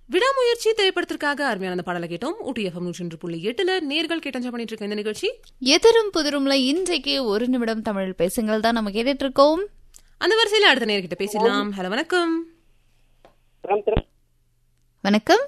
விடாமுயற்சி திரைப்படத்திற்காக அருமையான அந்த பாடலை கேட்டோம் ஊட்டி எஃப்எம் நூற்றி புள்ளி எட்டுல நேர்கள் கேட்டஞ்சா பண்ணிட்டு இருக்க இந்த நிகழ்ச்சி எதிரும் புதிரும்ல இன்றைக்கு ஒரு நிமிடம் தமிழ் பேசுங்கள் தான் நம்ம கேட்டுட்டு இருக்கோம் அந்த வரிசையில அடுத்த நேர்கிட்ட பேசிடலாம் ஹலோ வணக்கம் மேடம் திரு வணக்கம்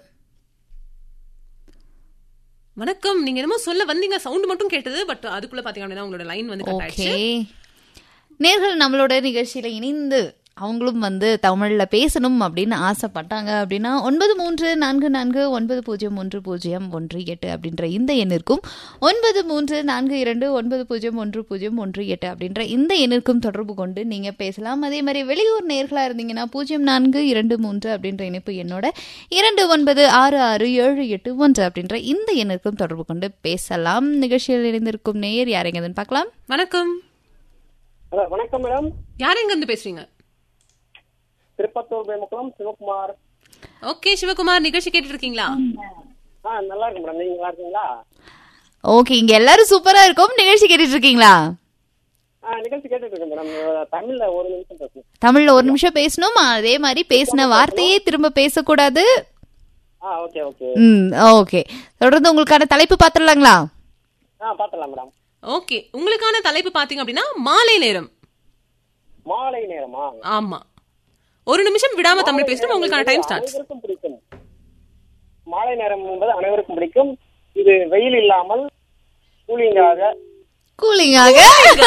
வணக்கம் நீங்க என்னமோ சொல்ல வந்தீங்க சவுண்ட் மட்டும் கேட்டது பட் அதுக்குள்ள பாத்தீங்க அப்படின்னா உங்களோட லைன் வந்து கட் ஓகே ஆயிடுச்சு நேர்கள் நம்மளோட நிகழ்ச்சியில இணைந்து அவங்களும் வந்து தமிழ்ல பேசணும் அப்படின்னு ஆசைப்பட்டாங்க அப்படின்னா ஒன்பது மூன்று நான்கு நான்கு ஒன்பது பூஜ்ஜியம் ஒன்று பூஜ்ஜியம் ஒன்று எட்டு அப்படின்ற இந்த எண்ணிற்கும் ஒன்பது மூன்று நான்கு இரண்டு ஒன்பது பூஜ்ஜியம் ஒன்று பூஜ்ஜியம் ஒன்று எட்டு அப்படின்ற இந்த எண்ணிற்கும் தொடர்பு கொண்டு நீங்க பேசலாம் அதே மாதிரி வெளியூர் நேர்களா இருந்தீங்கன்னா பூஜ்ஜியம் நான்கு இரண்டு மூன்று அப்படின்ற இணைப்பு என்னோட இரண்டு ஒன்பது ஆறு ஆறு ஏழு எட்டு ஒன்று அப்படின்ற இந்த எண்ணிற்கும் தொடர்பு கொண்டு பேசலாம் நிகழ்ச்சியில் இணைந்திருக்கும் நேயர் யாரெங்கன்னு பார்க்கலாம் வணக்கம் ஹலோ வணக்கம் மேடம் யார் எங்க இருந்து பேசுறீங்க திருப்பத்தூர் பேமக்குளம் சிவகுமார் ஓகே சிவகுமார் நிகழ்ச்சி கேட்டுட்டு இருக்கீங்களா ஆ நல்லா இருக்கு மேடம் நீங்க நல்லா இருக்கீங்களா ஓகே இங்க எல்லாரும் சூப்பரா இருக்கும் நிகழ்ச்சி கேட்டுட்டு இருக்கீங்களா ஆ நிகழ்ச்சி கேட்டுட்டு இருக்கேன் மேடம் தமிழ்ல ஒரு நிமிஷம் பேசுங்க தமிழ்ல ஒரு நிமிஷம் பேசணும் அதே மாதிரி பேசின வார்த்தையே திரும்ப பேசக்கூடாது ஆ ஓகே ஓகே ம் ஓகே தொடர்ந்து உங்களுக்கான தலைப்பு பாத்துடலாங்களா ஆ பாத்துடலாம் மேடம் ஓகே உங்களுக்கான தலைப்பு பாத்தீங்க அப்படின்னா மாலை நேரம் மாலை நேரமா ஆமா ஒரு நிமிஷம் விடாம தமிழ் பேசணும் உங்களுக்கான டைம் ஸ்டார்ட் அனைவருக்கும் பிடிக்கும் மாலை நேரம் என்பது அனைவருக்கும் பிடிக்கும் இது வெயில் இல்லாமல் கூலிங்காக கூலிங்காக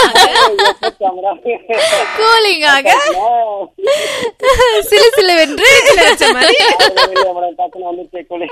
கூலிங்காக சிலு சிலுவென்று டக்குன்னு வந்துச்சு கூலிங்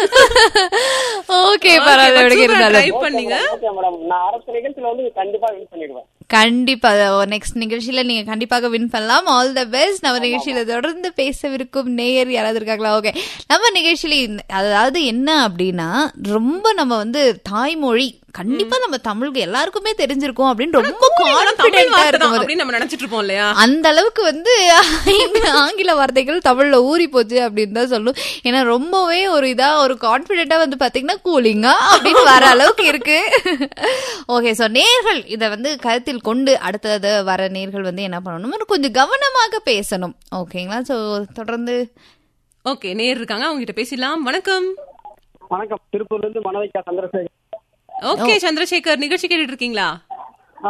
ஓகே பரவாயில்ல எப்படி இருந்தாலும் ட்ரை பண்ணீங்க ஓகே மேடம் நான் அடுத்த நிகழ்ச்சியில வந்து கண்டிப்பா வின் பண்ணிடுவேன் கண்டிப்பா நெக்ஸ்ட் நிகழ்ச்சியில நீங்க கண்டிப்பாக வின் பண்ணலாம் ஆல் த பெஸ்ட் நம்ம நிகழ்ச்சியில தொடர்ந்து பேசவிருக்கும் நேயர் யாராவது இருக்காங்களா ஓகே நம்ம நிகழ்ச்சியில இந்த- அதாவது என்ன அப்படின்னா ரொம்ப நம்ம வந்து தாய்மொழி கண்டிப்பா நம்ம தமிழுக்கு எல்லாருக்குமே தெரிஞ்சிருக்கும் அப்படின்னு ரொம்ப தமிழ் கான்பிடென்டா வார்த்தை தான் இருக்கும் அப்படின்னு நம்ம நினைச்சிட்டு இருப்போம் இல்லையா அந்த அளவுக்கு வந்து ஆங்கில வார்த்தைகள் தமிழ்ல ஊறி போச்சு அப்படின்னு தான் சொல்லும் ஏன்னா ரொம்பவே ஒரு இதா ஒரு கான்பிடென்ட்டா வந்து பாத்தீங்கன்னா கூலிங்கா அப்படின்னு வர அளவுக்கு இருக்கு ஓகே சோ நேர்கள் இத வந்து கருத்தில் கொண்டு அடுத்தது வர நேர்கள் வந்து என்ன பண்ணணும் கொஞ்சம் கவனமாக பேசணும் ஓகேங்களா சோ தொடர்ந்து ஓகே நேர் இருக்காங்க அவங்க கிட்ட பேசிடலாம் வணக்கம் வணக்கம் திருப்பூர்ல இருந்து மனதைக்கா சந்திரசேகர் ஓகே சந்திரசேகர் நிகழ்ச்சி கேட்டுட்டு இருக்கீங்களா